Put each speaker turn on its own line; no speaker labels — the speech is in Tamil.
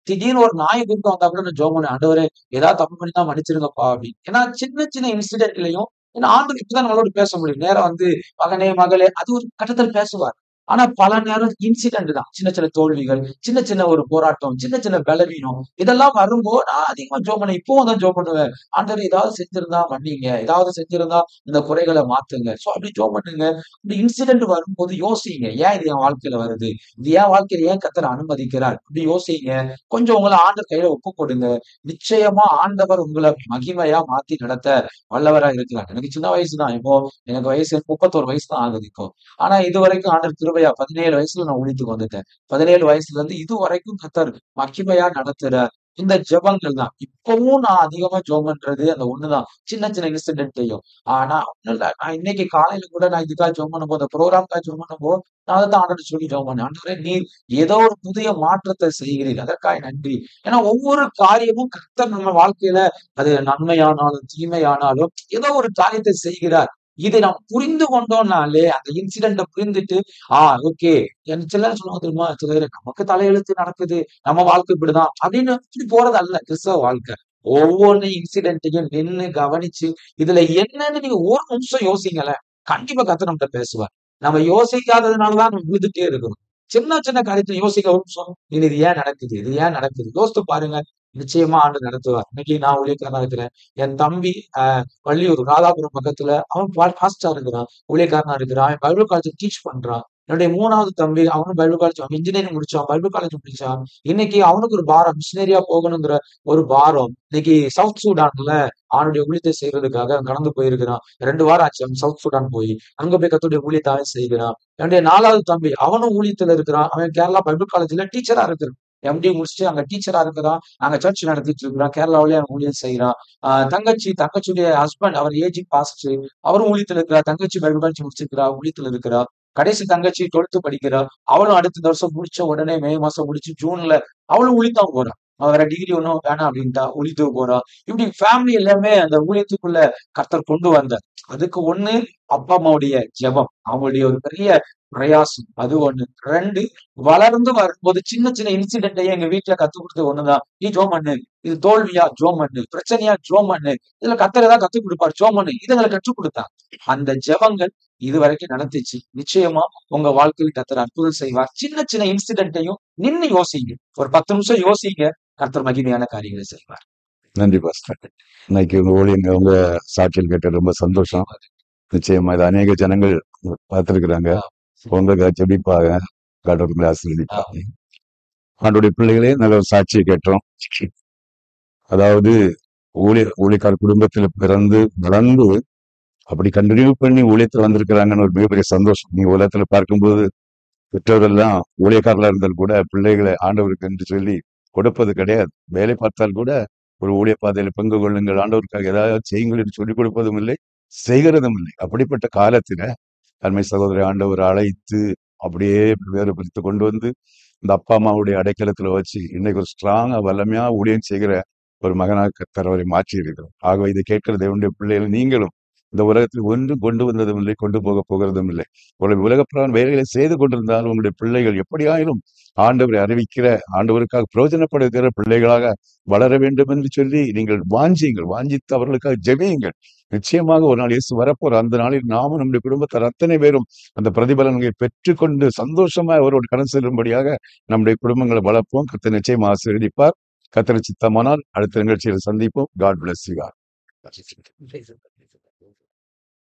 திடீர்னு ஒரு நாய் குறுக்க வந்தா கூட நான் ஜோம் பண்ணுவேன் ஆண்டவரே ஏதாவது தப்பு பண்ணி தான் மன்னிச்சிருங்கப்பா அப்படின்னு ஏன்னா சின்ன சின்ன இன்சிடென்ட்லயும் ஏன்னா ஆண்டு இப்பதான் நம்மளோட பேச முடியும் நேரம் வந்து மகனே மகளே அது ஒரு கட்டத்தில் பேசுவார் ஆனா பல நேரம் இன்சிடென்ட் தான் சின்ன சின்ன தோல்விகள் சின்ன சின்ன ஒரு போராட்டம் சின்ன சின்ன பலவீனம் இதெல்லாம் வரும்போது நான் அதிகமா ஜோ பண்ண இப்பவும் தான் ஜோ பண்ணுவேன் ஆண்டவர் ஏதாவது செஞ்சிருந்தா மன்னிங்க ஏதாவது செஞ்சிருந்தா இந்த குறைகளை மாத்துங்க சோ அப்படி ஜோ பண்ணுங்க இந்த இன்சிடென்ட் வரும்போது யோசிங்க ஏன் இது என் வாழ்க்கையில வருது இது என் வாழ்க்கையில ஏன் கத்தர் அனுமதிக்கிறார் இப்படி யோசிங்க கொஞ்சம் உங்களை ஆண்டவர் கையில ஒப்பு கொடுங்க நிச்சயமா ஆண்டவர் உங்களை மகிமையா மாத்தி நடத்த வல்லவரா இருக்கிறார் எனக்கு சின்ன வயசு தான் இப்போ எனக்கு வயசு முப்பத்தோரு வயசு தான் ஆகுது இப்போ ஆனா இது வரைக்கும் ஆண்டவர் கிருபையா பதினேழு வயசுல நான் ஊழித்துக்கு வந்துட்டேன் பதினேழு வயசுல இருந்து இது வரைக்கும் கத்தர் மகிமையா நடத்துறார் இந்த ஜெபங்கள் தான் இப்பவும் நான் அதிகமா ஜெபம் பண்றது அந்த ஒண்ணுதான் சின்ன சின்ன இன்சிடென்ட்டையும் ஆனா ஒண்ணும் இல்ல நான் இன்னைக்கு காலையில கூட நான் இதுக்காக ஜெபம் பண்ணும்போது ப்ரோக்ராம்க்காக ஜெபம் பண்ணும்போது நான் அதை தான் ஆண்டவர் சொல்லி ஜெபம் பண்ணேன் ஆண்டவரே நீர் ஏதோ ஒரு புதிய மாற்றத்தை செய்கிறீர் அதற்காக நன்றி ஏன்னா ஒவ்வொரு காரியமும் கர்த்தர் நம்ம வாழ்க்கையில அது நன்மையானாலும் தீமையானாலும் ஏதோ ஒரு காரியத்தை செய்கிறார் இதை நாம் புரிந்து கொண்டோம்னாலே அந்த இன்சிடென்ட புரிந்துட்டு ஆ ஓகே எனக்கு சிலர் சொல்லுவாங்க தெரியுமா சிலர் நமக்கு தலையெழுத்து நடக்குது நம்ம வாழ்க்கை இப்படிதான் அப்படின்னு இப்படி போறது அல்ல கிறிஸ்தவ வாழ்க்கை ஒவ்வொரு இன்சிடென்ட்டையும் நின்னு கவனிச்சு இதுல என்னன்னு நீங்க ஒரு நிமிஷம் யோசிங்களேன் கண்டிப்பா கத்து நம்மகிட்ட பேசுவார் நம்ம யோசிக்காததுனாலதான் நம்ம விழுதுட்டே இருக்கிறோம் சின்ன சின்ன காரியத்தை யோசிக்க ஒரு நிமிஷம் இது இது ஏன் நடக்குது இது ஏன் நடக்குது யோசித்து பாருங்க நிச்சயமா ஆண்டு நடத்துவார் இன்னைக்கு நான் ஊழியக்காரனா இருக்கிறேன் என் தம்பி ஆஹ் வள்ளியூர் ராதாபுரம் பக்கத்துல அவன் பாஸ்டா இருக்கிறான் ஊழியக்காரனா இருக்கிறான் அவன் பைபிள் காலேஜ் டீச் பண்றான் என்னுடைய மூணாவது தம்பி அவனும் பைபிள் காலேஜ் அவன் இன்ஜினியரிங் முடிச்சான் பைபிள் காலேஜ் முடிச்சான் இன்னைக்கு அவனுக்கு ஒரு பாரம் மிஷினரியா போகணுங்கிற ஒரு பாரம் இன்னைக்கு சவுத் சூடான்ல அவனுடைய ஊழியத்தை செய்யறதுக்காக அவன் கடந்து போயிருக்கிறான் ரெண்டு வாரம் ஆச்சு அவன் சவுத் சூடான் போய் அங்க போய் கத்துடைய ஊழியத்தாவே செய்கிறான் என்னுடைய நாலாவது தம்பி அவனும் ஊழியத்துல இருக்கிறான் அவன் கேரளா பைபிள் காலேஜ்ல டீச்சரா இருக்கிறான் எம்டி முடிச்சுட்டு அங்க டீச்சரா இருக்கிறான் அங்க சர்ச் நடத்திட்டு இருக்கிறான் கேரளாவிலேயே அவன் ஊழியம் செய்யறான் ஆஹ் தங்கச்சி தங்கச்சியுடைய ஹஸ்பண்ட் அவர் ஏஜி பாஸ்ட் அவரும் ஊழியத்துல இருக்கிறா தங்கச்சி பைபிள் காலேஜ் முடிச்சிருக்கிறா ஊழியத்துல இருக்கிறா கடைசி தங்கச்சி டுவெல்த் படிக்கிறா அவளும் அடுத்த வருஷம் முடிச்ச உடனே மே மாசம் முடிச்சு ஜூன்ல அவளும் ஊழித்தான் போறான் அவ வேற டிகிரி ஒன்றும் வேணாம் அப்படின்ட்டா ஊழியத்துக்கு போறா இப்படி ஃபேமிலி எல்லாமே அந்த ஊழியத்துக்குள்ள கர்த்தர் கொண்டு வந்தார் அதுக்கு ஒண்ணு அப்பா அம்மாவுடைய ஜெபம் அவங்களுடைய ஒரு பெரிய பிரயாசம் அது ஒண்ணு ரெண்டு வளர்ந்து வரும்போது சின்ன சின்ன இன்சிடென்ட்டையே எங்க வீட்டுல கத்து கொடுத்தது ஒண்ணுதான் நீ ஜோம் பண்ணு இது தோல்வியா ஜோம் பண்ணு பிரச்சனையா ஜோம் பண்ணு இதுல கத்தர் ஏதாவது கத்துக் கொடுப்பார் ஜோம் பண்ணு இதுங்களை கற்றுக் கொடுத்தார் அந்த ஜெபங்கள் இது வரைக்கும் நடந்துச்சு நிச்சயமா உங்க வாழ்க்கையில் கத்தர் அற்புதம் செய்வார் சின்ன சின்ன இன்சிடென்ட்டையும் நின்னு யோசிங்க ஒரு பத்து நிமிஷம் யோசிங்க கர்த்தர் மகிமையான காரியங்களை செய்வார்
நன்றி பாஸ்டர் இன்னைக்கு உங்க ஊழியங்க உங்க சாட்சியில் கேட்ட ரொம்ப சந்தோஷம் நிச்சயமா இது அநேக ஜனங்கள் பார்த்திருக்கிறாங்க உங்களுக்காக ஜெபிப்பாங்க கடவுள் ஆசீர்வதிப்பாங்க ஆண்டுடைய பிள்ளைகளே நல்ல ஒரு சாட்சியை கேட்டோம் அதாவது ஊழிய ஊழியக்கார குடும்பத்துல பிறந்து வளர்ந்து அப்படி கண்டினியூ பண்ணி ஊழியத்துல வந்திருக்கிறாங்கன்னு ஒரு மிகப்பெரிய சந்தோஷம் நீ உலகத்துல பார்க்கும்போது பெற்றோரெல்லாம் ஊழியக்காரர்களா இருந்தால் கூட பிள்ளைகளை ஆண்டவருக்கு என்று சொல்லி கொடுப்பது கிடையாது வேலை பார்த்தால் கூட ஒரு ஊழிய பாதையில பங்கு கொள்ளுங்கள் ஆண்டவருக்காக ஏதாவது செய்யுங்கள் என்று சொல்லிக் கொடுப்பதும் இல்லை செய்கிறதும் இல்லை அப்படிப்பட்ட காலத்துல அண்மை சகோதரி ஆண்டவர் அழைத்து அப்படியே வேறுபடுத்தி கொண்டு வந்து இந்த அப்பா அம்மாவுடைய அடைக்கலத்துல வச்சு இன்னைக்கு ஒரு ஸ்ட்ராங்கா வல்லமையா ஊழியம் செய்கிற ஒரு மகனாக கர்த்தர் அவரை மாற்றி இருக்கிறோம் ஆகவே இதை கேட்கிற தேவனுடைய பிள்ளைகள் நீங்களும் இந்த உலகத்தில் ஒன்று கொண்டு வந்ததும் இல்லை கொண்டு போக போகிறதும் இல்லை உங்களுடைய உலகப்பிரான் வேலைகளை செய்து கொண்டிருந்தால் உங்களுடைய பிள்ளைகள் எப்படியாயிலும் ஆண்டவரை அறிவிக்கிற ஆண்டவருக்காக பிரயோஜனப்படுகிற பிள்ளைகளாக வளர வேண்டும் என்று சொல்லி நீங்கள் வாஞ்சியுங்கள் வாஞ்சித்து அவர்களுக்காக ஜெபியுங்கள் நிச்சயமாக ஒரு நாள் இயேசு வரப்போற அந்த நாளில் நாமும் நம்முடைய குடும்பத்தார் அத்தனை பேரும் அந்த பிரதிபலன்களை பெற்றுக்கொண்டு சந்தோஷமா அவரோடு கடன் செல்லும்படியாக நம்முடைய குடும்பங்களை வளர்ப்போம் கத்தை நிச்சயம் ஆசீர்வதிப்பார் கத்தனை சித்தமானால் அடுத்த நிகழ்ச்சியில் சந்திப்போம் God bless you
Praise the Lord.